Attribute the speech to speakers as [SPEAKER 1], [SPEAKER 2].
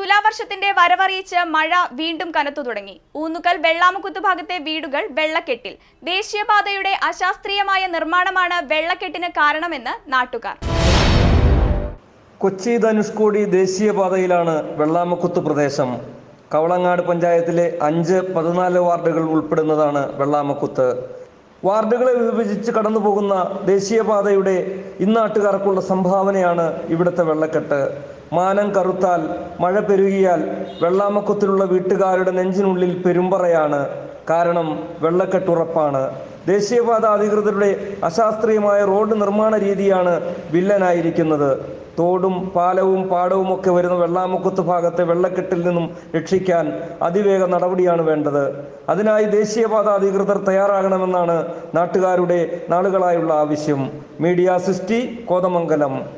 [SPEAKER 1] തുലാവർഷത്തിന്റെ വരവറിയിച്ച് മഴ വീണ്ടും കനത്തു തുടങ്ങി ഊന്നുകൽ വെള്ളാമുക്കുത്ത് ഭാഗത്തെ വീടുകൾ വെള്ളക്കെട്ടിൽ ദേശീയപാതയുടെ അശാസ്ത്രീയമായ നിർമ്മാണമാണ് വെള്ളക്കെട്ടിന് കാരണമെന്ന് നാട്ടുകാർ
[SPEAKER 2] കൊച്ചി ധനുഷ്കോടി ദേശീയപാതയിലാണ് വെള്ളാമക്കുത്ത് പ്രദേശം കവളങ്ങാട് പഞ്ചായത്തിലെ അഞ്ച് പതിനാല് വാർഡുകൾ ഉൾപ്പെടുന്നതാണ് വെള്ളാമക്കുത്ത് വാർഡുകളെ വിഭജിച്ച് കടന്നു പോകുന്ന ദേശീയപാതയുടെ ഇന്നാട്ടുകാർക്കുള്ള സംഭാവനയാണ് ഇവിടുത്തെ വെള്ളക്കെട്ട് മാനം കറുത്താൽ മഴ പെരുകിയാൽ വെള്ളാമക്കുത്തിലുള്ള വീട്ടുകാരുടെ നെഞ്ചിനുള്ളിൽ പെരുമ്പറയാണ് കാരണം വെള്ളക്കെട്ടുറപ്പാണ് ദേശീയപാത അധികൃതരുടെ അശാസ്ത്രീയമായ റോഡ് നിർമ്മാണ രീതിയാണ് വില്ലനായിരിക്കുന്നത് തോടും പാലവും പാടവും ഒക്കെ വരുന്ന വെള്ളാമുക്കുത്ത് ഭാഗത്തെ വെള്ളക്കെട്ടിൽ നിന്നും രക്ഷിക്കാൻ അതിവേഗ നടപടിയാണ് വേണ്ടത് അതിനായി ദേശീയപാത അധികൃതർ തയ്യാറാകണമെന്നാണ് നാട്ടുകാരുടെ നാളുകളായുള്ള ആവശ്യം മീഡിയ സിസ്റ്റി കോതമംഗലം